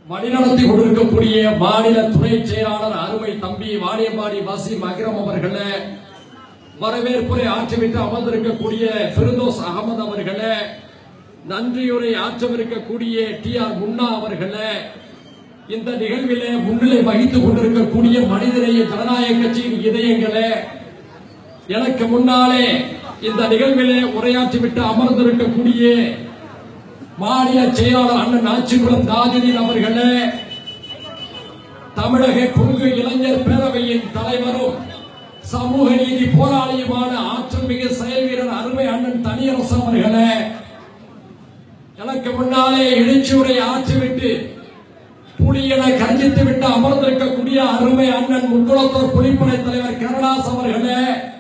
வழிநடத்தி கொண்டிருக்கக்கூடிய மாநில துணை செயலாளர் அருமை தம்பி வாணியம்பாடி வசீம் அகிரம் அவர்களே வரவேற்புரை ஆற்றிவிட்டு அமர்ந்திருக்கக்கூடிய பெருந்தோஸ் அகமது அவர்களே நன்றியுரை ஆற்றவிருக்கக்கூடிய டி ஆர் முன்னா அவர்களே இந்த நிகழ்விலே முன்னிலை வகித்துக் கொண்டிருக்கக்கூடிய மனிதநேய ஜனநாயக கட்சியின் இதயங்களே எனக்கு முன்னாலே இந்த நிகழ்விலே உரையாற்றிவிட்டு அமர்ந்திருக்கக்கூடிய மாநில செயலாளர் அண்ணன் ஆட்சிக்குளம் தாஜுதீன் அவர்களே தமிழக கொங்கு இளைஞர் பேரவையின் தலைவரும் சமூக நீதி போராளியுமான ஆற்றல் மிகு செயல் வீரர் அருமை அண்ணன் தனியரசு அவர்களே எனக்கு முன்னாலே எழுச்சியுரை ஆற்றிவிட்டு புலியென கர்ஜித்து விட்டு அமர்ந்திருக்கக்கூடிய அருமை அண்ணன் முக்குளத்தூர் புலிப்படை தலைவர் கருணாஸ் அவர்களே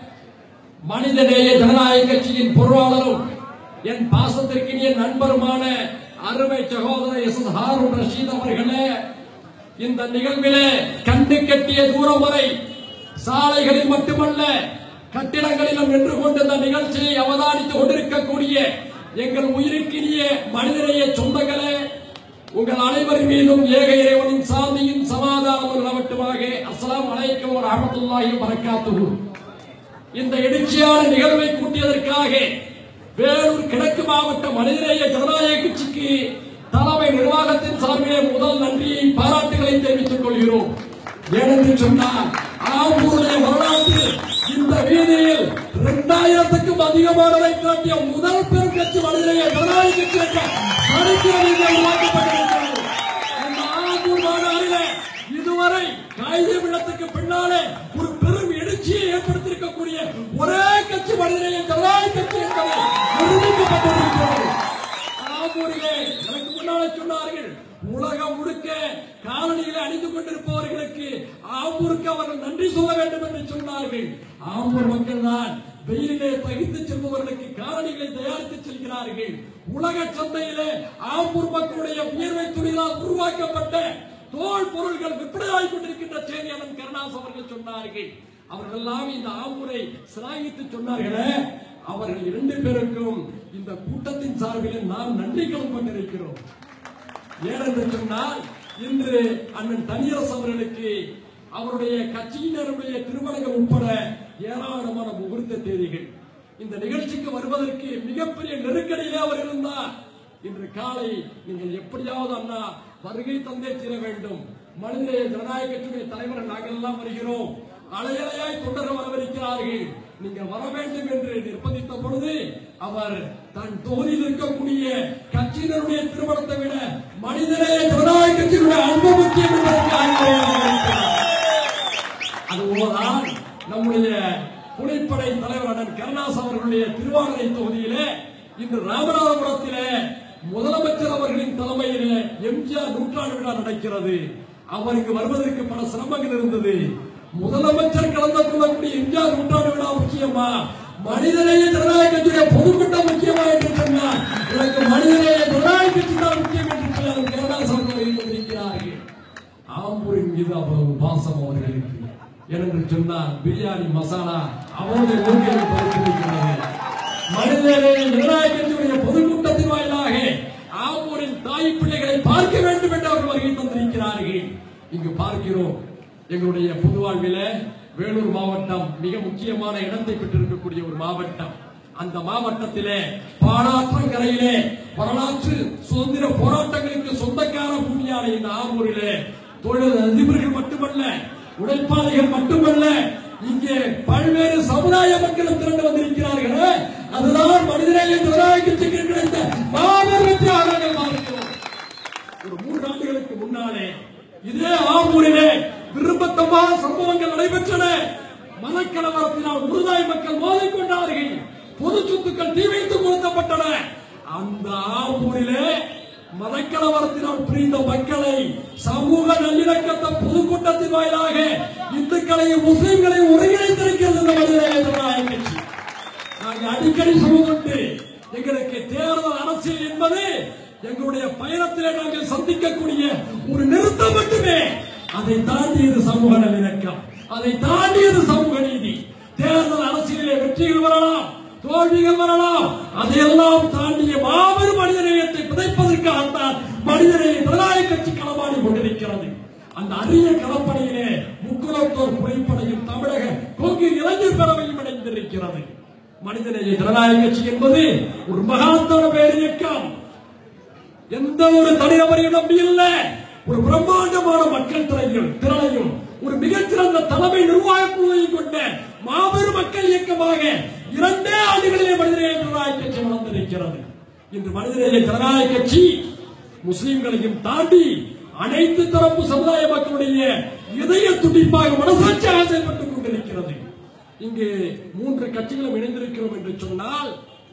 மனிதநேய ஜனநாயக கட்சியின் பொருளாளரும் என் பாசத்திற்கினிய நண்பருமான அருமை சகோதரர் எஸ் எஸ் ஹாரூன் ரஷீத் அவர்களே இந்த நிகழ்விலே கண்டு கட்டிய தூரம் வரை சாலைகளில் மட்டுமல்ல கட்டிடங்களிலும் நின்று கொண்டு இந்த நிகழ்ச்சியை அவதானித்துக் கொண்டிருக்கக்கூடிய எங்கள் உயிருக்கினிய மனிதநேய சொந்தங்களே உங்கள் அனைவரின் மீதும் ஏக இறைவனின் சாந்தியும் சமாதானமும் நிலவட்டுமாக அஸ்ஸலாமு அலைக்கும் வரஹ்மத்துல்லாஹி வரகாத்துஹு இந்த எழுச்சியான நிகழ்வை கூட்டியதற்காக வேலூர் கிழக்கு மாவட்ட மனிதநேய ஜனநாயக கட்சிக்கு தலைமை நிர்வாகத்தின் சார்பிலே முதல் நன்றியை பாராட்டுகளை தெரிவித்துக் கொள்கிறோம் ஏனென்று சொன்னால் ஆம்பூருடைய வரலாற்றில் இந்த வீதியில் இரண்டாயிரத்துக்கும் அதிகமானதை காட்டிய முதல் பெரும் கட்சி மனிதநேய ஜனநாயக கட்சி என்ற சரித்திர ரீதியில் உருவாக்கப்பட்டிருக்கிறது இந்த ஆம்பூர் மாநாட்டிலே இதுவரை கைது விடத்துக்கு பின்னாலே ஒரு பெரும் எழுச்சியை ஏற்படுத்தியிருக்கக்கூடிய ஒரே கட்சி மனிதநேய ஜனநாயக கட்சி என்பதை நிரூபிக்கப்பட்டிருக்கிறது ஆம்பூரிலே எனக்கு முன்னாலே சொன்னார்கள் உலகம் முழுக்க காலனிகளை அணிந்து கொண்டிருப்பவர்களுக்கு ஆம்பூருக்கு அவர்கள் நன்றி சொல்ல வேண்டும் என்று சொன்னார்கள் ஆம்பூர் மக்கள் தான் வெயிலிலே தகித்து செல்பவர்களுக்கு காலணிகளை தயாரித்து செல்கிறார்கள் உலக சந்தையிலே ஆம்பூர் மக்களுடைய உயர்வை துணிகளால் உருவாக்கப்பட்ட தோல் பொருள்கள் விற்பனையாகிக் கொண்டிருக்கின்ற செய்தி அண்ணன் கருணாஸ் அவர்கள் சொன்னார்கள் அவர்கள் எல்லாம் இந்த ஆம்பூரை சிலாகித்து சொன்னார்களே அவர்கள் இரண்டு பேருக்கும் இந்த கூட்டத்தின் சார்பில் நாம் நன்றி கடன் கொண்டிருக்கிறோம் ஏனென்று சொன்னால் இன்று அண்ணன் தனியரசு அவர்களுக்கு அவருடைய கட்சியினருடைய திருமணங்கள் உட்பட ஏராளமான முகூர்த்த தேதிகள் இந்த நிகழ்ச்சிக்கு வருவதற்கு மிகப்பெரிய நெருக்கடியிலே அவர் இருந்தார் இன்று காலை நீங்கள் எப்படியாவது அண்ணா வருகை தந்தே தீர வேண்டும் மனிதநேய ஜனநாயக கட்சியுடைய தலைவர் நாங்கள் எல்லாம் வருகிறோம் அலையலையாய் தொண்டர்கள் வரவிருக்கிறார்கள் நீங்கள் வர வேண்டும் என்று நிர்பந்தித்த பொழுது அவர் தன் தொகுதியில் இருக்கக்கூடிய கட்சியினருடைய திருமணத்தை விட மனிதநேய ஜனநாயக கட்சியினுடைய அன்பு முக்கியம் என்பதற்கு ஆய்வு அதுபோலதான் நம்முடைய புலிப்படை தலைவர் அண்ணன் கருணாஸ் அவர்களுடைய திருவாரூரை தொகுதியிலே இன்று ராமநாதபுரத்திலே முதலமைச்சர் அவர்களின் தலைமையிலே எம்ஜிஆர் நூற்றாண்டு விழா நடக்கிறது அவருக்கு வருவதற்கு பல சிரமங்கள் இருந்தது முதலமைச்சர் கலந்து கொள்ளக்கூடிய எம்ஜிஆர் நூற்றாண்டு விழா முக்கியமா மனிதநேய ஜனநாயக கட்சியுடைய பொதுக்கூட்டம் முக்கியமா என்று சொன்னார் எனக்கு மனிதநேய ஜனநாயக கட்சி தான் முக்கியம் என்று சொல்லி அதன் கருணாஸ் அவர்கள் இருக்கிறார்கள் ஆம்பூரின் மீது அவ்வளவு பாசம் அவர்களுக்கு என்று சொன்னால் பிரியாணி மசாலா அவருடைய மூக்கையில் பறித்திருக்கிறது மனிதநேய ஜனநாயக கட்சியுடைய பொதுக்கூட்டத்தின் வாயிலாக ஆம்பூரின் தாய் பிள்ளைகளை பார்க்க வேண்டும் என்று அவர்கள் வருகை தந்திருக்கிறார்கள் இங்கு பார்க்கிறோம் எங்களுடைய பொது வாழ்வில வேலூர் மாவட்டம் மிக முக்கியமான இடத்தை பெற்றிருக்கக்கூடிய ஒரு மாவட்டம் அந்த மாவட்டத்திலே பாலாற்றங்கரையிலே வரலாற்று சுதந்திர போராட்டங்களுக்கு சொந்தக்கார பூமியான இந்த ஆம்பூரிலே தொழில் அதிபர்கள் மட்டுமல்ல உழைப்பாளிகள் மட்டுமல்ல இங்கே பல்வேறு சமுதாய மக்களும் திரண்டு வந்திருக்கிறார்களே அதுதான் மனிதநேய ஜனநாயக கட்சிக்கு கிடைத்த மாபெரும் வெற்றியாக நாங்கள் பார்க்கிறோம் ஒரு மூன்று ஆண்டுகளுக்கு முன்னாலே இதே ஆம்பூரிலே விருப்பத்தமான சம்பவங்கள் நடைபெற்றன மனக்கலவரத்தினால் முருதாய் மக்கள் மோதிக்கொண்டார்கள் பொது சொத்துக்கள் தீ வைத்து கொடுக்கப்பட்டன அந்த ஆம்பூரிலே மதக்கலவரத்தினால் பிரிந்த மக்களை சமூக நல்லிணக்கத்தை பொதுக்கூட்டத்தின் வாயிலாக இந்துக்களையும் முஸ்லிம்களையும் ஒருங்கிணைத்திருக்கிறது இந்த மனிதநேய ஜனநாயக கட்சி நாங்கள் அடிக்கடி சொல்வதுண்டு எங்களுக்கு தேர்தல் அரசியல் என்பது எங்களுடைய பயணத்திலே நாங்கள் சந்திக்கக்கூடிய ஒரு நிறுத்தம் மட்டுமே அதை தாண்டியது சமூக நல்லிணக்கம் அதை தாண்டியது சமூக நீதி தேர்தல் அரசியலிலே வெற்றிகள் வரலாம் தோல்விகள் வரலாம் அதையெல்லாம் தாண்டிய மாபெரும் மனிதநேயத்தை புதைப்பதற்காகத்தான் மனிதநேய ஜனநாயக கட்சி களமாடி கொண்டிருக்கிறது அந்த அரிய களப்பணியிலே முக்குலத்தோர் புலிப்படையும் தமிழக கொங்கு இளைஞர் பேரவையும் இணைந்திருக்கிறது மனிதநேய ஜனநாயக கட்சி என்பது ஒரு மகாத்தோட பேர் இயக்கம் எந்த ஒரு தனிநபரையும் நம்பி இல்ல ஒரு பிரம்மாண்டமான மக்கள் திரையும் திறனையும் ஒரு மிகச்சிறந்த தலைமை நிர்வாக குழுவையும் கொண்ட மாபெரும் மக்கள் இயக்கமாக இரண்டே ஆண்டுகளிலே மனிதநேய ஜனநாயக கட்சி வளர்ந்திருக்கிறது இன்று மனிதநேய ஜனநாயக கட்சி முஸ்லிம்களையும் தாண்டி அனைத்து தரப்பு சமுதாய மக்களுடைய இதய துடிப்பாக மனசாட்சியாக செயல்பட்டுக் கொண்டிருக்கிறது இங்கு மூன்று கட்சிகளும் இணைந்திருக்கிறோம் என்று சொன்னால்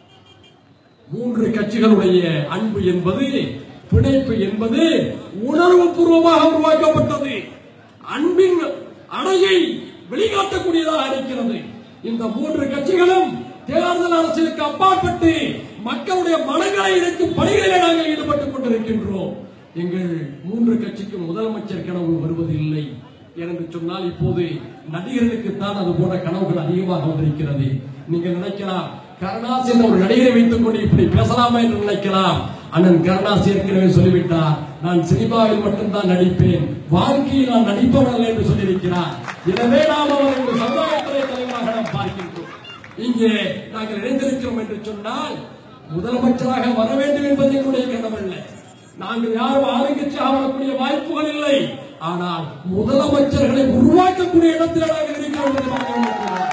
மூன்று கட்சிகளுடைய அன்பு என்பது பிணைப்பு என்பது உணர்வு பூர்வமாக உருவாக்கப்பட்டது அன்பின் அணையை வெளிக்காட்டக்கூடியதாக இருக்கிறது இந்த மூன்று கட்சிகளும் தேர்தல் அரசியலுக்கு அப்பாற்பட்டு மக்களுடைய மனங்களை இணைக்கும் பணிகளிலே நாங்கள் ஈடுபட்டுக் கொண்டிருக்கின்றோம் எங்கள் மூன்று கட்சிக்கும் முதலமைச்சர் கனவு வருவதில்லை ஏனென்று சொன்னால் இப்போது நடிகர்களுக்கு தான் அது போன்ற கனவுகள் அதிகமாக வந்திருக்கிறது நீங்கள் நினைக்கலாம் கருணாஸ் என்ற ஒரு நடிகரை வைத்துக் கொண்டு இப்படி பேசலாமா என்று நினைக்கலாம் அண்ணன் கருணாஸ் ஏற்கனவே சொல்லிவிட்டார் நான் சினிமாவில் மட்டும்தான் நடிப்பேன் வாழ்க்கையில் நான் நடிப்பவன் அல்ல என்று சொல்லியிருக்கிறார் எனவே நாம் அவர் ஒரு சமுதாயத்துறை தலைவராக நாம் பார்க்கின்றோம் இங்கே நாங்கள் இணைந்திருக்கிறோம் என்று சொன்னால் முதலமைச்சராக வர வேண்டும் என்பது எங்களுடைய கனவல்ல நாங்கள் யாரும் ஆளுங்கட்சியாக வரக்கூடிய வாய்ப்புகள் இல்லை ஆனால் முதலமைச்சர்களை உருவாக்கக்கூடிய இடத்தில் நாங்கள் இருக்கிறோம் என்பதை மறக்க வேண்டாம்.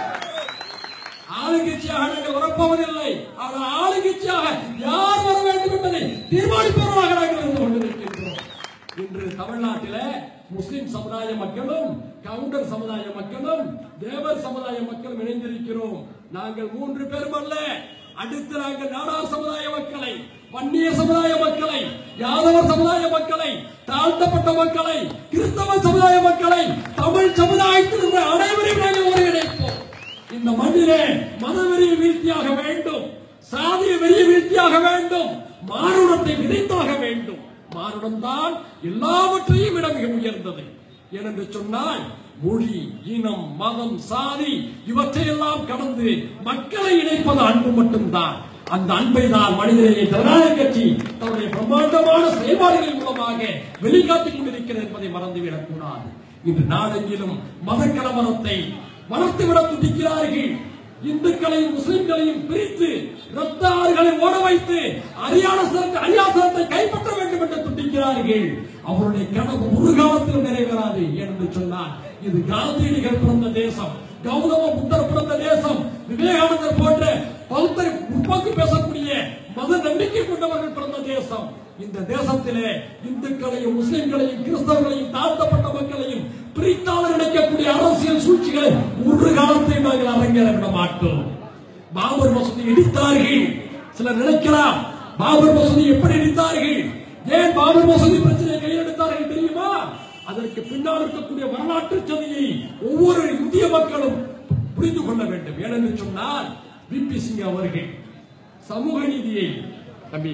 ஆளுங்கட்சியாக நாங்கள் வரப்போவதில்லை ஆனால் ஆளுங்கட்சியாக யார் வர வேண்டும் என்பதை தீர்மானிப்பவர்களாக நாங்கள் இருந்து கொண்டிருக்கின்றோம் இன்று தமிழ்நாட்டில முஸ்லிம் சமுதாய மக்களும் கவுண்டர் சமுதாய மக்களும் தேவர் சமுதாய மக்களும் இணைந்திருக்கிறோம் நாங்கள் மூன்று பேரும் அல்ல அடுத்து நாங்கள் நாடார் சமுதாய மக்களை வன்னிய சமுதாய மக்களை யாதவர் சமுதாய மக்களை தாழ்த்தப்பட்ட மக்களை கிறிஸ்தவ சமுதாய மக்களை தமிழ் சமுதாயத்தில் உள்ள அனைவரையும் நாங்கள் ஒருங்கிணைப்போம் இந்த மண்ணிலே மதவெறிய வீழ்த்தியாக வேண்டும் சாதிய வெறிய வீழ்த்தியாக வேண்டும் மானுடத்தை விதைத்தாக வேண்டும் மானுடம் தான் எல்லாவற்றையும் விட மிக உயர்ந்தது ஏனென்று சொன்னால் மொழி இனம் மதம் சாதி இவற்றையெல்லாம் கடந்து மக்களை இணைப்பது அன்பு மட்டும்தான் அந்த அன்பை தான் மனிதநேய ஜனநாயக கட்சி தன்னுடைய பிரம்மாண்டமான செயல்பாடுகள் மூலமாக வெளிக்காட்டிக் கொண்டிருக்கிறது என்பதை மறந்துவிடக் கூடாது இன்று நாடெங்கிலும் மத கலவரத்தை வளர்த்துவிட துடிக்கிறார்கள் இந்துக்களையும் முஸ்லிம்களையும் பிரித்து ரத்த ஆறுகளை ஓட வைத்து அரியாசனத்தை அரியாசனத்தை கைப்பற்ற வேண்டும் என்று துடிக்கிறார்கள் அவருடைய கனவு ஒரு காலத்திலும் நிறைவேறாது என்று சொன்னார் இது காந்தியடிகள் பிறந்த தேசம் கௌதம புத்தர் பிறந்த தேசம் விவேகானந்தர் போன்ற பௌத்தர் முற்போக்கு பேசக்கூடிய மத நம்பிக்கை கொண்டவர்கள் பிறந்த தேசம் இந்த தேசத்திலே இந்துக்களையும் முஸ்லிம்களையும் கிறிஸ்தவர்களையும் தாழ்த்தப்பட்ட மக்களையும் பிரித்தாளர் நினைக்கக்கூடிய அரசியல் சூழ்ச்சிகளை ஒரு காலத்தையும் நாங்கள் அரங்கேற விட மாட்டோம் பாபர் மசூதி இடித்தார்கள் சிலர் நினைக்கலாம் பாபர் மசூதி எப்படி இடித்தார்கள் ஏன் பாபர் மசூதி பிரச்சனையை கையில் எடுத்தார்கள் தெரியுமா அதற்கு பின்னால் இருக்கக்கூடிய வரலாற்று சதியை ஒவ்வொரு இந்திய மக்களும் புரிந்து கொள்ள வேண்டும் ஏனென்று சொன்னால் பிபி சிங் அவர்கள் சமூக நீதியை தம்பி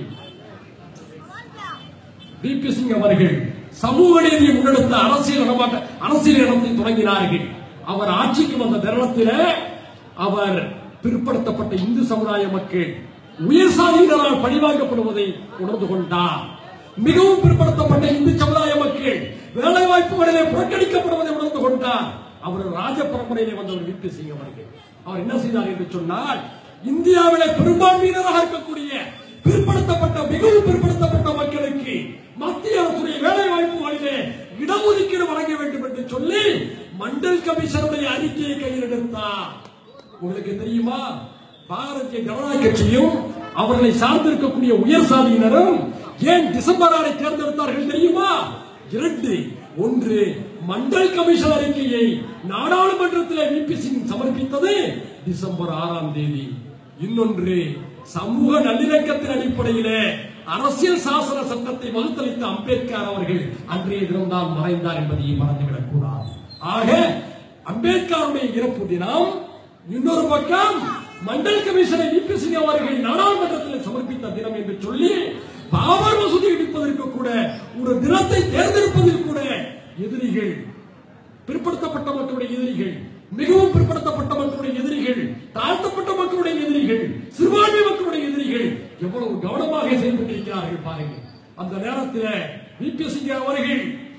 பிபி சிங் அவர்கள் சமூக நீதியை முன்னெடுத்த அரசியல் நடமாட்ட அரசியல் நடத்தி தொடங்கினார்கள் அவர் ஆட்சிக்கு வந்த தருணத்தில் அவர் பிற்படுத்தப்பட்ட இந்து சமுதாய மக்கள் உயர் சாதியினரால் பழிவாங்கப்படுவதை உணர்ந்து கொண்டார் மிகவும் பிற்படுத்தப்பட்ட இந்து சமுதாய மக்கள் வேலை வாய்ப்புகளிலே புறக்கணிக்கப்படுவதை உணர்ந்து கொண்டார் அவர் ராஜ பரம்பரையிலே வந்தவர் விபி சிங் அவர்கள் அவர் என்ன செய்தார் என்று சொன்னால் இந்தியாவிலே பெரும்பான்மையினராக இருக்கக்கூடிய பிற்படுத்தப்பட்ட மிகவும் பிற்படுத்தப்பட்ட மக்களுக்கு மத்திய அரசுடைய வேலை வாய்ப்புகளிலே இடஒதுக்கீடு வழங்க வேண்டும் என்று சொல்லி மண்டல் கமிஷனுடைய அறிக்கையை கையில் எடுத்தார் உங்களுக்கு தெரியுமா பாரதிய ஜனதா கட்சியும் அவர்களை சார்ந்திருக்கக்கூடிய உயர் சாதியினரும் ஏன் டிசம்பர் ஆறை தேர்ந்தெடுத்தார்கள் தெரியுமா இரண்டு ஒன்று மண்டல் கமிஷன் அறிக்கையை நாடாளுமன்றத்தில் விபி சிங் சமர்ப்பித்தது டிசம்பர் ஆறாம் தேதி இன்னொன்று சமூக நல்லிணக்கத்தின் அடிப்படையிலே அரசியல் சாசன சட்டத்தை வகுத்தளித்த அம்பேத்கர் அவர்கள் அன்றைய தினம்தான் மறைந்தார் என்பதையும் மறந்துவிடக் கூடாது ஆக அம்பேத்கருடைய இறப்பு தினம் இன்னொரு பக்கம் மண்டல் கமிஷனை விபி சிங் அவர்கள் நாடாளுமன்றத்தில் சமர்ப்பித்த தினம் என்று சொல்லி பாபர் மசூதி இடிப்பதற்கு கூட ஒரு தினத்தை தேர்ந்தெடுப்பதில் கூட எதிரிகள் பிற்படுத்தப்பட்ட மக்களுடைய எதிரிகள் மிகவும் பிற்படுத்தப்பட்ட மக்களுடைய எதிரிகள் தாழ்த்தப்பட்ட மக்களுடைய எதிரிகள் சிறுபான்மை மக்களுடைய எதிரிகள் எவ்வளவு கவனமாக செயல்பட்டிருக்கிறார்கள் பாருங்கள் அந்த நேரத்தில் விபிஎஸ்சி அவர்கள்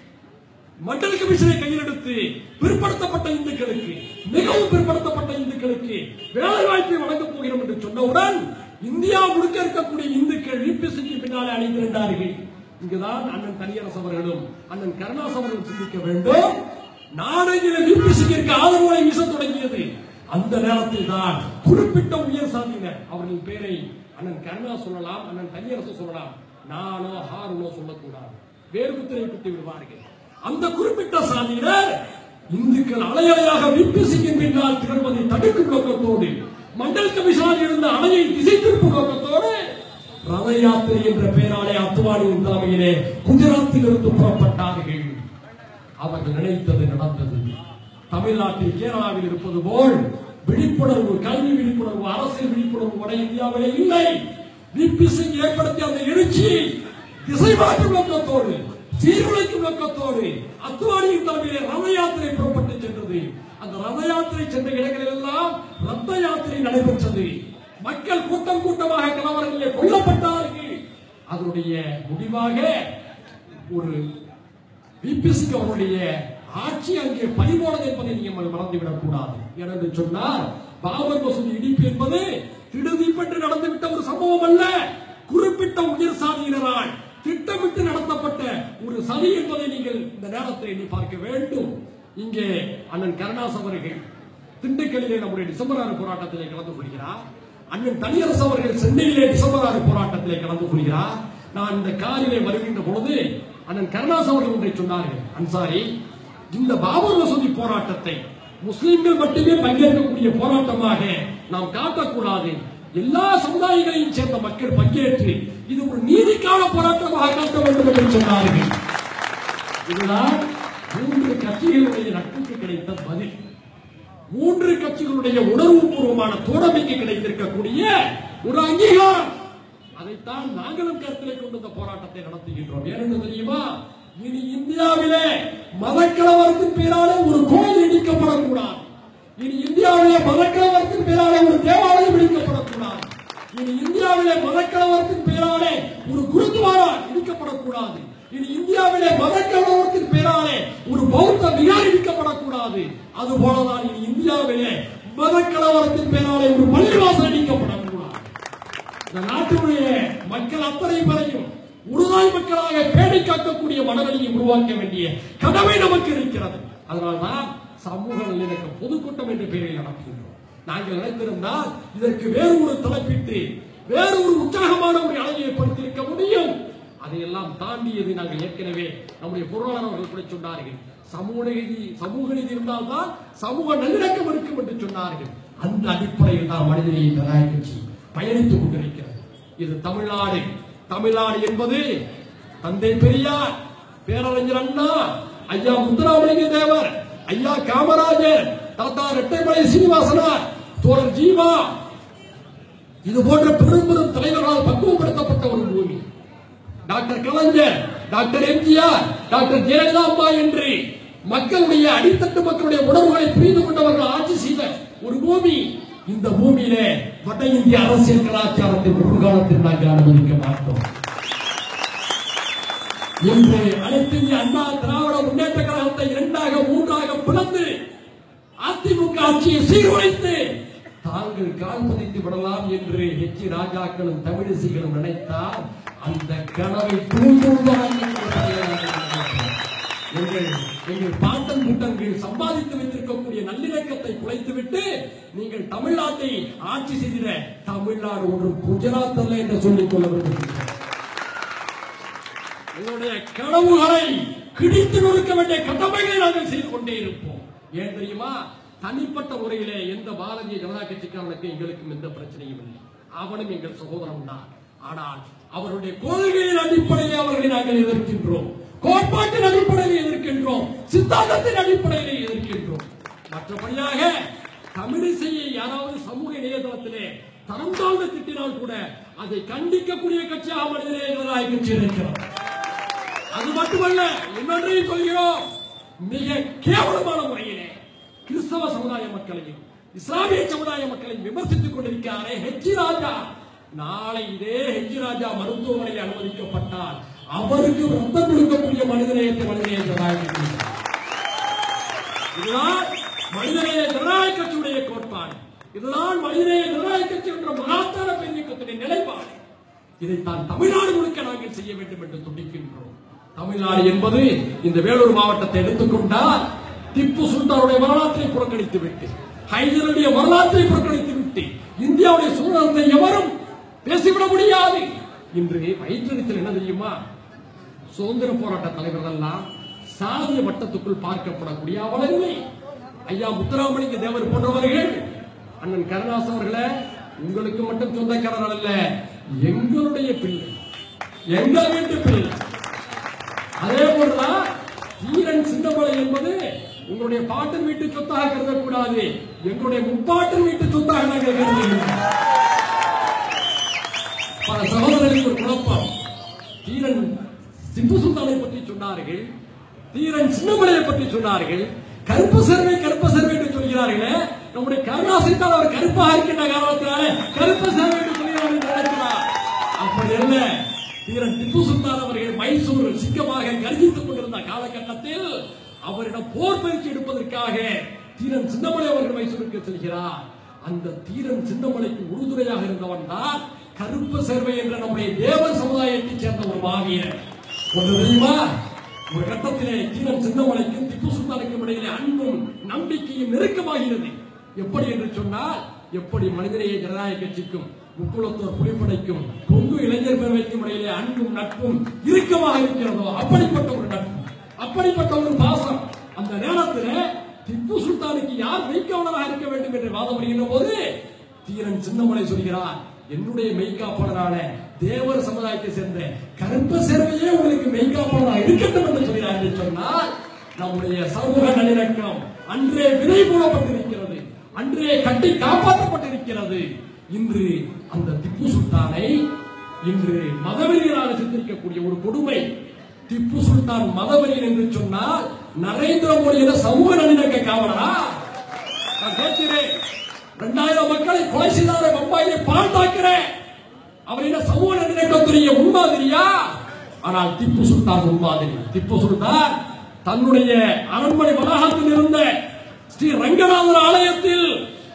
மண்டல் கமிஷனை கையில் எடுத்து பிற்படுத்தப்பட்ட இந்துக்களுக்கு மிகவும் பிற்படுத்தப்பட்ட இந்துக்களுக்கு வேலை வாய்ப்பை வழங்கப் போகிறோம் என்று சொன்னவுடன் இந்தியா முழுக்க இருக்கக்கூடிய இந்துக்கள் விபிஎஸ்சிக்கு பின்னாலே அணிந்திருந்தார்கள் இங்குதான் அண்ணன் தனியரசு அவர்களும் அண்ணன் கருணாஸ் அவர்களும் சிந்திக்க வேண்டும் நாடகில விபிஎஸ்சிக்கு ஆதரவுகளை வீச தொடங்கியது அந்த நேரத்தில் தான் குறிப்பிட்ட உயர் சாதியினர் அவர்களின் பேரை அண்ணன் கருணா சொல்லலாம் அண்ணன் தனியரசு சொல்லலாம் நானோ ஹாருனோ சொல்லக்கூடாது வேறு முத்திரை குத்தி விடுவார்கள் அந்த குறிப்பிட்ட சாதியினர் இந்துக்கள் அலையலையாக விபிசிக்கின் பின்னால் திகழ்வதை தடுக்கும் நோக்கத்தோடு மண்டல் கமிஷனால் இருந்த அணையை திசை திருப்பும் நோக்கத்தோடு ரத யாத்திரை என்ற பெயராலே அத்துவானியின் தலைமையிலே குஜராத்தில் இருந்து புறப்பட்டார்கள் அவர்கள் நினைத்தது நடந்தது தமிழ்நாட்டில் கேரளாவில் இருப்பது போல் விழிப்புணர்வு கல்வி விழிப்புணர்வு அரசியல் விழிப்புணர்வு வட இந்தியாவிலே இல்லை விபி சிங் ஏற்படுத்திய அந்த எழுச்சியை திசை மாற்றும் நோக்கத்தோடு சீர்குலைக்கும் நோக்கத்தோடு அத்வானியின் தலைமையிலே ரத யாத்திரை புறப்பட்டு சென்றது அந்த ரத யாத்திரை சென்ற இடங்களில் எல்லாம் ரத்த யாத்திரை நடைபெற்றது மக்கள் கூட்டம் கூட்டமாக கலவரங்களிலே கொல்லப்பட்டார்கள் அதனுடைய முடிவாக ஒரு விபிஎஸ்க்கு அவருடைய ஆட்சி அங்கே பறிபோனது என்பதை நீங்கள் மறந்துவிடக் கூடாது ஏனென்று சொன்னால் பாபர் மசூதி இடிப்பு என்பது திடுதிப்பென்று நடந்துவிட்ட ஒரு சம்பவம் அல்ல குறிப்பிட்ட உயர் சாதியினரால் திட்டமிட்டு நடத்தப்பட்ட ஒரு சதி என்பதை நீங்கள் இந்த நேரத்தை எண்ணி பார்க்க வேண்டும் இங்கே அண்ணன் கருணாஸ் அவர்கள் திண்டுக்கல்லிலே நம்முடைய டிசம்பர் ஆறு போராட்டத்திலே கலந்து கொள்கிறார் அண்ணன் தனியரசு அவர்கள் சென்னையிலே டிசம்பர் ஆறு போராட்டத்திலே கலந்து கொள்கிறார் நான் இந்த காரிலே வருகின்ற பொழுது அண்ணன் கருணாஸ் அவர்கள் ஒன்றை சொன்னார்கள் அன்சாரி இந்த பாபர் மசூதி போராட்டத்தை முஸ்லிம்கள் மட்டுமே பங்கேற்கக்கூடிய போராட்டமாக நாம் காட்டக்கூடாது எல்லா சமுதாயங்களையும் சேர்ந்த மக்கள் பங்கேற்று இது ஒரு நீதிக்கான போராட்டமாக காட்ட வேண்டும் என்று சொன்னார்கள் இதுதான் மூன்று கட்சிகளுடைய நட்புக்கு கிடைத்த பதில் மூன்று கட்சிகளுடைய உணர்வுபூர்வமான தோழமைக்கு கிடைத்திருக்கக்கூடிய ஒரு அங்கீகாரம் அதைத்தான் நாங்களும் கருத்திலே கொண்டு இந்த போராட்டத்தை நடத்துகின்றோம் ஏனென்று தெரியுமா இனி இந்தியாவிலே மதக்கலவரத்தின் பேராலே ஒரு கோயில் இடிக்கப்படக்கூடாது இனி இந்தியாவிலே மதக்கலவரத்தின் பேராலே ஒரு தேவாலயம் இடிக்கப்படக்கூடாது இனி இந்தியாவிலே மதக்கலவரத்தின் பேராலே ஒரு குருத்வாரா இடிக்கப்படக்கூடாது இனி இந்தியாவிலே மதக்கலவரத்தின் பேராலே ஒரு பௌத்த விகாரி இடிக்கப்படக்கூடாது அது போலதான் இனி இந்தியாவிலே மதக்கலவரத்தின் பேராலே ஒரு பள்ளிவாசல் இடிக்கப்படக்கூடாது இந்த நாட்டினுடைய மக்கள் அத்தனை பேரையும் உருதாய் மக்களாக பேணி காக்கக்கூடிய மனநிலையை உருவாக்க வேண்டிய கடமை நமக்கு இருக்கிறது அதனால்தான் சமூக நல்லிணக்க பொதுக்கூட்டம் என்ற பெயரில் நடத்துகின்றோம் நாங்கள் நினைத்திருந்தால் இதற்கு வேறு ஒரு தலைப்பிட்டு வேறு ஒரு உற்சாகமான ஒரு அலையை ஏற்படுத்தியிருக்க முடியும் அதையெல்லாம் தாண்டியது நாங்கள் ஏற்கனவே நம்முடைய பொருளாளர் அவர்கள் கூட சொன்னார்கள் சமூக நீதி சமூக நீதி இருந்தால்தான் சமூக நல்லிணக்கம் இருக்கும் என்று சொன்னார்கள் அந்த அடிப்படையில் தான் மனிதநேய ஜனநாயக கட்சி பயணித்துக் கொண்டிருக்கிறது இது தமிழ்நாடு தமிழ்நாடு என்பது தந்தை பெரியார் பேரறிஞர் அண்ணா ஐயா முத்துராமலிங்க தேவர் ஐயா காமராஜர் தாத்தா ரெட்டைமலை சீனிவாசனார் தோழர் ஜீவா இது போன்ற பெரும் பெரும் தலைவர்களால் பக்குவப்படுத்தப்பட்ட ஒரு பூமி doctor Kalaignar doctor MGR doctor Jayalalithaa Amma என்று மக்களுடைய அடித்தட்டு மக்களுடைய உணர்வுகளை புரிந்து கொண்டவர்கள் ஆட்சி செய்த ஒரு பூமி இந்த பூமியிலே வட இந்திய அரசியல் கலாச்சாரத்தின் முன்காலத்தில் நாங்கள் அனுமதிக்க மாட்டோம் இன்று அனைத்து இந்திய அண்ணா திராவிட முன்னேற்ற கழகத்தை இரண்டாக மூன்றாக பிளந்து அதிமுக ஆட்சியை சீர்குலைத்து தாங்கள் கால் பதித்து விடலாம் என்று எச் ராஜாக்களும் தமிழிசைகளும் நினைத்தால் அந்த கனவை தூண்டுவதாக எங்கள் எங்கள் பாட்டன் கூட்டங்கள் சம்பாதித்து வைத்திருக்கக்கூடிய நல்லிணக்கத்தை குலைத்துவிட்டு நீங்கள் தமிழ்நாட்டை ஆட்சி செய்திட தமிழ்நாடு ஒன்றும் குஜராத் அல்ல என்று சொல்லிக் கொள்ள விரும்புகிறேன் எங்களுடைய கனவுகளை கிழித்து நொறுக்க வேண்டிய கடமைகளை நாங்கள் செய்து கொண்டே இருப்போம் ஏன் தெரியுமா தனிப்பட்ட முறையிலே எந்த பாரதிய ஜனதா கட்சிக்காரனுக்கு எங்களுக்கும் எந்த பிரச்சனையும் இல்லை அவனும் எங்கள் சகோதரன் தான் ஆனால் அவருடைய கொள்கையின் அடிப்படையில் அவர்களை நாங்கள் எதிர்க்கின்றோம் கோட்பாட்டின் அடிப்படையில் எதிர்க்கின்றோம் சித்தாந்தத்தின் அடிப்படையில் எதிர்க்கின்றோம் மற்றபடியாக தமிழிசையை யாராவது சமூக இணையதளத்திலே தரம் தாழ்ந்து திட்டினால் கூட அதை கண்டிக்கக்கூடிய கட்சியாக மனிதநேய ஜனநாயக கட்சி இருக்கிறது அது மட்டுமல்ல இன்னொன்றையும் சொல்கிறோம் மிக கேவலமான முறையிலே கிறிஸ்தவ சமுதாய மக்களையும் இஸ்லாமிய சமுதாய மக்களையும் விமர்சித்துக் கொண்டிருக்கிறாரே ஹெச்சி ராஜா நாளை இதே ஹெச்சி ராஜா மருத்துவமனையில் அனுமதிக்கப்பட்டால் அவருக்கு ரத்தம் கொடுக்கக்கூடிய மனிதநேயத்தை மனிதநேய ஜனநாயக கட்சி இதுதான் மனிதநேய ஜனநாயக கட்சியுடைய கோட்பாடு இதுதான் மனிதநேய ஜனநாயக கட்சி என்ற மகாத்தான பெரியக்கத்துடைய நிலைப்பாடு இதைத்தான் தமிழ்நாடு முழுக்க நாங்கள் செய்ய வேண்டும் என்று துடிக்கின்றோம் தமிழ்நாடு என்பது இந்த வேலூர் மாவட்டத்தை எடுத்துக்கொண்டால் திப்பு சுல்தானுடைய வரலாற்றை புறக்கணித்து விட்டு ஹைதருடைய வரலாற்றை புறக்கணித்து விட்டு இந்தியாவுடைய சுதந்திரத்தை எவரும் பேசிவிட முடியாது இன்று வயிற்றறிச்சல் என்ன தெரியுமா சுதந்திர போராட்ட தலைவர்கள் எல்லாம் சாதிய வட்டத்துக்குள் பார்க்கப்படக்கூடிய அவலங்களை ஐயா முத்துராமலிங்க தேவர் போன்றவர்கள் அண்ணன் கருணாஸ் அவர்களே உங்களுக்கு மட்டும் சொந்தக்காரர்கள் அல்ல எங்களுடைய பிள்ளை எங்கள் வீட்டு பிள்ளை அதே போலதான் ஈரன் சின்னமலை என்பது உங்களுடைய பாட்டன் வீட்டு சொத்தாக கருதக்கூடாது எங்களுடைய முப்பாட்டன் வீட்டு சொத்தாக நாங்கள் கருதுகிறோம் பல சகோதரர்களுக்கு ஒரு குழப்பம் தீரன் திப்பு சுல்தானை பற்றி சொன்னார்கள் தீரன் சின்னமலையை பற்றி சொன்னார்கள் கருப்பு சர்வை கருப்பு சர்வை என்று சொல்கிறார்களே நம்முடைய கருணாசிரித்தால் அவர் கருப்பாக இருக்கின்ற காரணத்தினால கருப்பு சர்வை என்று சொல்கிறார்கள் என்று நினைக்கிறார் அப்படி அல்ல தீரன் திப்பு சுல்தான் அவர்கள் மைசூர் சிங்கமாக கர்ஜித்துக் கொண்டிருந்த காலகட்டத்தில் அவரிடம் போர் பயிற்சி எடுப்பதற்காக தீரன் சின்னமலை அவர்கள் மைசூருக்கு செல்கிறார் அந்த தீரன் சின்னமலைக்கு உறுதுணையாக இருந்தவன் தான் கருப்பு சேர்வை என்ற நம்முடைய தேவர் சமுதாயத்தைச் சேர்ந்த ஒரு மாவீரன் ஒன்று தெரியுமா ஒரு கட்டத்திலே தீரன் சின்னமலைக்கும் திப்பு சுல்தானுக்கும் இடையிலே அன்பும் நம்பிக்கையும் நெருக்கமாகிறது எப்படி என்று சொன்னால் எப்படி மனிதநேய ஜனநாயக கட்சிக்கும் முக்குளத்தோர் புலிப்படைக்கும் கொங்கு இளைஞர் பேரவைக்கும் இடையிலே அன்பும் நட்பும் இறுக்கமாக இருக்கிறதோ அப்படிப்பட்ட ஒரு நட்பு அப்படிப்பட்ட ஒரு பாசம் அந்த நேரத்தில் திப்பு சுல்தானுக்கு யார் மெய்க்காவலராக இருக்க வேண்டும் என்று வாதம் வருகின்ற போது தீரன் சின்னமலை சொல்கிறார் என்னுடைய மெய்காப்பாளரான தேவர் சமுதாயத்தை சேர்ந்த கருப்ப சேர்வையே உங்களுக்கு மெய்காப்பாளராக இருக்கட்டும் என்று சொல்கிறார் என்று சொன்னால் நம்முடைய சமூக நல்லிணக்கம் அன்றே விதை போடப்பட்டிருக்கிறது அன்றே கட்டி காப்பாற்றப்பட்டிருக்கிறது இன்று அந்த திப்பு சுல்தானை இன்று மதவெறியராக சித்தரிக்கக்கூடிய ஒரு கொடுமை திப்பு சுல்தான் மதவெறியன் என்று சொன்னால் நரேந்திர மோடி என்ற சமூக நல்லிணக்க காவலரா நான் கேட்கிறேன் இரண்டாயிரம் மக்களை கொலை செய்தார பம்பாயிலே பாண்டாக்கிறேன் அவர் என்ன சமூக நல்லிணக்கத்துடைய முன்மாதிரியா ஆனால் திப்பு சுல்தான் முன்மாதிரி திப்பு சுல்தான் தன்னுடைய அரண்மனை வளாகத்தில் இருந்த ஸ்ரீ ரங்கநாதர் ஆலயத்தில்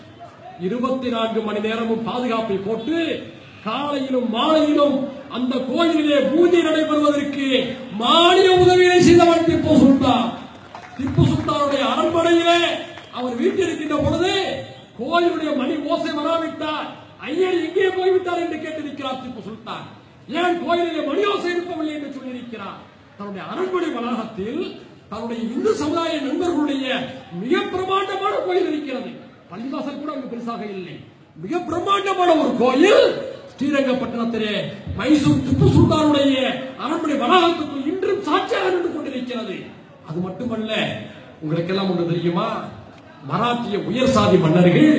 இருபத்தி நான்கு மணி நேரமும் பாதுகாப்பை போட்டு காலையிலும் மாலையிலும் அந்த கோயிலிலே பூஜை நடைபெறுவதற்கு மானிய உதவியை செய்தவன் திப்பு சுல்தான் திப்பு சுல்தானுடைய அரண்மனையிலே அவர் வீட்டில் இருக்கின்ற பொழுது கோயிலுடைய மணி ஓசை வராவிட்டார் ஐயர் எங்கே போய்விட்டார் என்று கேட்டிருக்கிறார் திப்பு சுல்தான் ஏன் கோயிலிலே மணி ஓசை இருக்கவில்லை என்று சொல்லியிருக்கிறார் தன்னுடைய அரண்மனை வளாகத்தில் தன்னுடைய இந்து சமுதாய நண்பர்களுடைய மிக பிரமாண்டமான கோயில் இருக்கிறது பள்ளிவாசல் கூட அங்கு பெருசாக இல்லை மிக பிரம்மாண்டமான ஒரு கோயில் ஸ்ரீரங்கப்பட்டினத்திலே மைசூர் திப்பு சுல்தானுடைய அரண்மனை வளாகத்துக்குள் இன்றும் சாட்சியாக நின்று கொண்டிருக்கிறது அது மட்டுமல்ல உங்களுக்கெல்லாம் ஒன்று தெரியுமா மராட்டிய உயர் சாதி மன்னர்கள்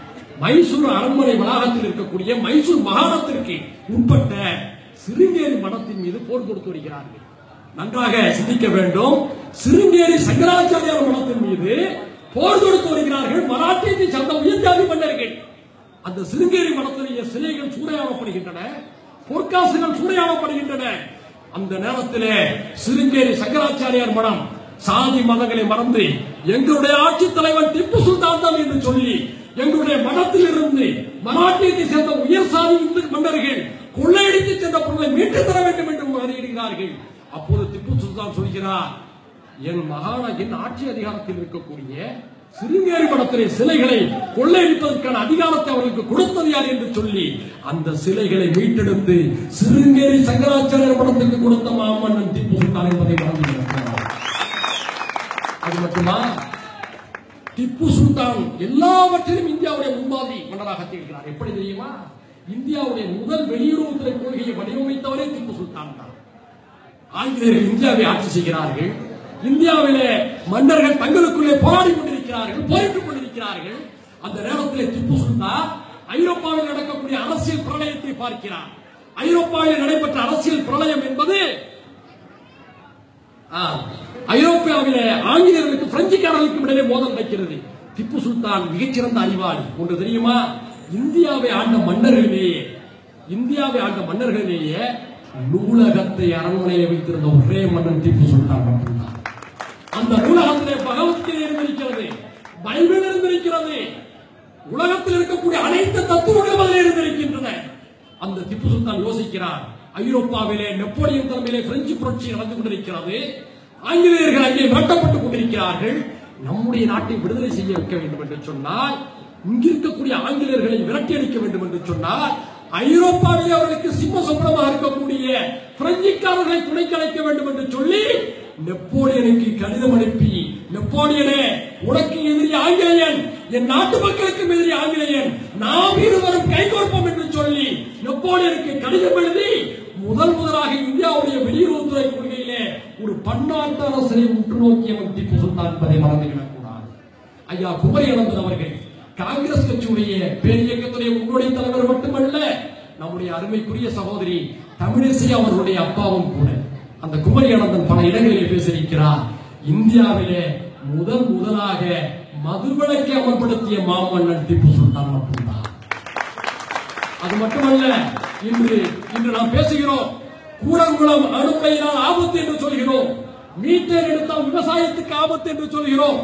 மைசூர் அரண்மனை வளாகத்தில் இருக்கக்கூடிய மைசூர் மாகாணத்திற்கு உட்பட்ட சிருங்கேரி மடத்தின் மீது போர் கொடுத்து வருகிறார்கள் நன்றாக சிந்திக்க வேண்டும் சிருங்கேரி சங்கராச்சாரியார் மடத்தின் மீது போர் தொடுத்து வருகிறார்கள் மராட்டியத்தை சேர்ந்த உயர்ஜாதி மன்னர்கள் அந்த சிருங்கேரி மடத்திலேயே சிலைகள் சூறையாடப்படுகின்றன பொற்காசுகள் சூறையாடப்படுகின்றன அந்த நேரத்திலே சிருங்கேரி சங்கராச்சாரியார் மடம் சாதி மதங்களை மறந்து எங்களுடைய ஆட்சி தலைவர் திப்பு சுல்தான் தான் என்று சொல்லி எங்களுடைய மடத்தில் இருந்து மராட்டியத்தை சேர்ந்த உயர் சாதி இந்து மன்னர்கள் கொள்ளையடித்து சென்ற பொருளை மீட்டு தர வேண்டும் என்று அறியிடுகிறார்கள் அப்போது திப்பு சுல்தான் சொல்கிறார் என் மகாண என் ஆட்சி அதிகாரத்தில் இருக்கக்கூடிய சிறுங்கேரி படத்திலே சிலைகளை கொள்ளையடிப்பதற்கான அதிகாரத்தை அவர்களுக்கு கொடுத்தது யார் என்று சொல்லி அந்த சிலைகளை மீட்டெடுத்து சிறுங்கேரி சங்கராச்சாரியர் படத்துக்கு கொடுத்த மாமன்னன் திப்பு சுல்தான் என்பதை மறந்துவிடக்கூடாது அது மட்டுமா திப்பு சுல்தான் எல்லாவற்றிலும் இந்தியாவுடைய முன்மாதிரி மன்னராக திகழ்கிறார் எப்படி தெரியுமா இந்தியாவுடைய முதல் வெளியுறவுத்துறை கொள்கையை வடிவமைத்தவரே திப்பு சுல்தான் தான் ஆங்கிலேயர்கள் இந்தியாவை ஆட்சி செய்கிறார்கள் இந்தியாவிலே மன்னர்கள் தங்களுக்குள்ளே போராடி கொண்டிருக்கிறார்கள் போரிட்டுக் கொண்டிருக்கிறார்கள் அந்த நேரத்திலே திப்பு சுல்தான் ஐரோப்பாவில் நடக்கக்கூடிய அரசியல் பிரளயத்தை பார்க்கிறார் ஐரோப்பாவில் நடைபெற்ற அரசியல் பிரளயம் என்பது ஆ, ஐரோப்பாவிலே ஆங்கிலேயர்களுக்கு பிரெஞ்சுக்காரர்களுக்கும் இடையே மோதல் நடக்கிறது திப்பு சுல்தான் மிகச்சிறந்த அறிவாளி ஒன்று தெரியுமா இந்தியாவை ஆண்ட மன்னர்களிலேயே இந்தியாவை ஆண்ட மன்னர்களிலேயே நூலகத்தை அரண்மனையை வைத்திருந்த ஒரே மன்னன் திப்பு சுல்தான் மட்டும்தான் அந்த நூலகத்திலே பகவத்கீதை இருந்திருக்கிறது பைபிள் இருந்திருக்கிறது உலகத்தில் இருக்கக்கூடிய அனைத்து தத்துவங்களும் அதில் இருந்திருக்கின்றன அந்த திப்பு சுல்தான் யோசிக்கிறார் ஐரோப்பாவிலே நெப்போலியன் தலைமையிலே பிரெஞ்சு புரட்சி நடந்து கொண்டிருக்கிறது ஆங்கிலேயர்கள் அங்கே விரட்டப்பட்டுக் கொண்டிருக்கிறார்கள் நம்முடைய நாட்டை விடுதலை செய்ய வைக்க வேண்டும் என்று சொன்னால் இங்க இருக்கக்கூடிய ஆங்கிலேயர்களை விரட்டி அடிக்க வேண்டும் என்று சொன்னால் ஐரோப்பாவிலே அவர்களுக்கு சிம்ம சொப்பனமாக இருக்கக்கூடிய பிரெஞ்சுக்காரர்களை துணைக்கு அழைக்க வேண்டும் என்று சொல்லி நெப்போலியனுக்கு கடிதம் அனுப்பி நெப்போலியனே உனக்கு எதிரி ஆங்கிலேயன் என் நாட்டு மக்களுக்கு எதிரி ஆங்கிலேயன் நாம் இருவரும் கைகோர்ப்போம் என்று சொல்லி நெப்போலியனுக்கு கடிதம் எழுதி முதல் முதலாக இந்தியாவுடைய வெளியுறவுத்துறை கொள்கையிலே ஒரு பன்னாட்டு அரசரை உற்று நோக்கியவன் திப்பு சுல்தான் என்பதை மறந்துவிடக் கூடாது ஐயா குமரி அனந்தன் அவர்கள் காங்கிரஸ் கட்சியுடைய பேரியக்கத்துடைய முன்னோடி தலைவர் மட்டுமல்ல நம்முடைய அருமைக்குரிய சகோதரி தமிழிசை அவர்களுடைய அப்பாவும் கூட அந்த குமரி அனந்தன் பல இடங்களிலே பேசியிருக்கிறார் இந்தியாவிலே முதல் முதலாக மதுவிலக்கை அமல்படுத்திய மாமன்னன் திப்பு சுல்தான் மட்டும்தான் அது மட்டுமல்ல இன்று இன்று நாம் பேசுகிறோம் கூடங்குளம் அணுகுலையினால் ஆபத்து என்று சொல்கிறோம் மீட்டர் எடுத்தால் விவசாயத்துக்கு ஆபத்து என்று சொல்கிறோம்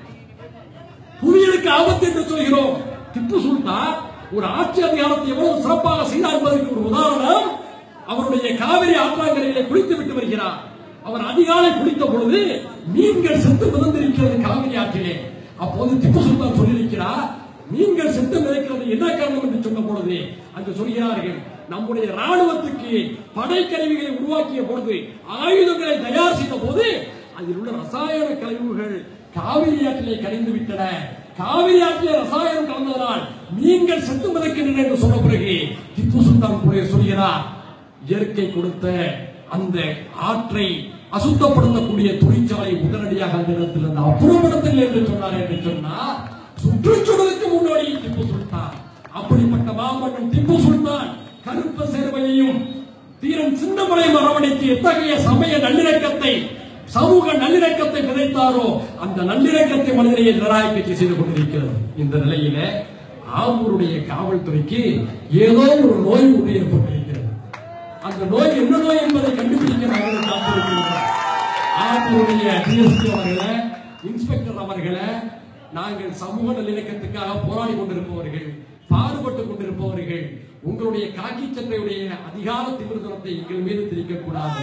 புவியலுக்கு ஆபத்து என்று சொல்கிறோம் திப்பு சுல்தான் ஒரு ஆட்சி அதிகாரத்தை எவ்வளவு சிறப்பாக செய்தார் என்பதற்கு ஒரு உதாரணம் அவருடைய காவிரி ஆற்றாங்கரையிலே குளித்து விட்டு வருகிறார் அவர் அதிகாலை குளித்த பொழுது மீன்கள் செத்து மிதந்திருக்கிறது காவிரி ஆற்றிலே அப்போது திப்பு சுல்தான் சொல்லியிருக்கிறார் மீன்கள் செத்து மிதக்கிறது என்ன காரணம் என்று சொன்ன பொழுது அங்கு சொல்கிறார்கள் நம்முடைய ராணுவத்துக்கு படைக்கருவிகளை உருவாக்கிய பொழுது ஆயுதங்களை தயார் செய்த போது அதில் உள்ள ரசாயன கழிவுகள் காவிரி ஆற்றிலே கரைந்து விட்டன காவிரி ஆற்றிலே ரசாயனம் கலந்ததனால் மீன்கள் செத்து மிதக்கின்றன என்று சொன்ன பிறகு திப்பு சுல்தான் கூட சொல்கிறார் இயற்கை கொடுத்த அந்த ஆற்றை அசுத்தப்படுத்தக்கூடிய தொழிற்சாலை உடனடியாக அந்த இடத்தில் இருந்து அப்புறப்படுத்தல் என்று சொன்னார் என்று சொன்னார் சுற்றுச்சூழலுக்கு முன்னோடி திப்பு சுல்தான் அப்படிப்பட்ட மாமன்னன் திப்பு சுல்தான் கருப்ப சேர்வையையும் தீரன் சின்னமலையும் அரவணைத்து எத்தகைய சமய நல்லிணக்கத்தை சமூக நல்லிணக்கத்தை விதைத்தாரோ அந்த நல்லிணக்கத்தை மனிதனையை நிராகரிக்கை செய்து கொண்டிருக்கிறது இந்த நிலையில ஆம்பூருடைய காவல்துறைக்கு ஏதோ ஒரு நோய் ஒன்று ஏற்பட்டிருக்கிறது அந்த நோய் என்ன நோய் என்பதை கண்டுபிடிக்க நாங்கள் காத்திருக்கிறோம் ஆம்பூருடைய டிஎஸ்பி அவர்களே இன்ஸ்பெக்டர் அவர்களே நாங்கள் சமூக நல்லிணக்கத்துக்காக போராடி கொண்டிருப்பவர்கள் பாடுபட்டுக் கொண்டிருப்பவர்கள் உங்களுடைய காக்கி சட்டையுடைய அதிகார திமிர்தனத்தை எங்கள் மீது திரிக்க கூடாது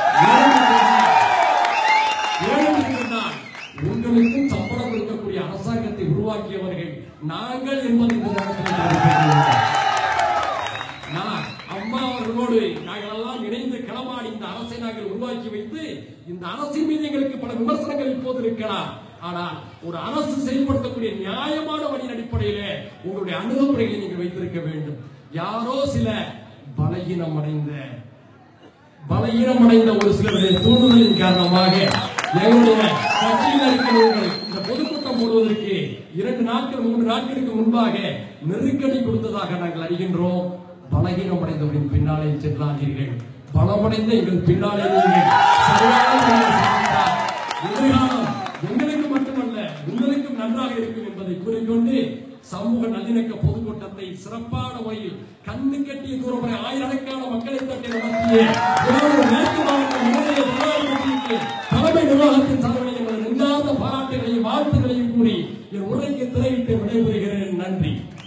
ஏனென்று சொன்னால், உங்களுக்கும் சம்பளம் கொடுக்கக்கூடிய அரசாங்கத்தை உருவாக்கியவர்கள் நாங்கள் என்பதை இந்த நேரத்தில் நான் தெரிவித்துக் நான் அம்மா அவர்களோடு நாங்கள் எல்லாம் இணைந்து களமாடி இந்த அரசை நாங்கள் உருவாக்கி வைத்து இந்த அரசின் மீது எங்களுக்கு பல விமர்சனங்கள் இப்போது இருக்கலாம் ஆனால் ஒரு அரசு செயல்படுத்தக்கூடிய நியாயமான வழியின் அடிப்படையிலே உங்களுடைய அணுகுமுறைகளை நீங்கள் வைத்திருக்க வேண்டும் யாரோ சில பலகீனம் அடைந்த பலகீனமடைந்த ஒரு சிலருடைய தூண்டுதலின் காரணமாக எங்களுடைய கட்சியில் இருக்கிறவர்கள் இந்த பொதுக்கூட்டம் போடுவதற்கு இரண்டு நாட்கள் மூன்று நாட்களுக்கு முன்பாக நெருக்கடி கொடுத்ததாக நாங்கள் அறிகின்றோம் பலகீனமடைந்தவரின் பின்னாலே சென்றாதீர்கள் பலமடைந்த எங்கள் பின்னாலே நீங்கள் சரியான முறையில் சென்றால் எதிர்காலம் எங்களுக்கு மட்டுமல்ல உங்களுக்கும் நன்றாக இருக்கும் என்பதை கூறிக்கொண்டு சமூக நல்லிணக்க பொதுக்கூட்டத்தை சிறப்பான முறையில் கண்ணு கட்டிய தூரம் வரை ஆயிரக்கணக்கான மக்களை தட்டி நடத்திய வேலூர் மேற்கு மாவட்ட முன்னைய முதலாளிக்கு தலைமை நிர்வாகத்தின் சார்பில் எமது நெஞ்சார்ந்த பாராட்டுகளையும் வாழ்த்துக்களையும் கூறி என் உரைக்கு திரையிட்டு விடைபெறுகிறேன் நன்றி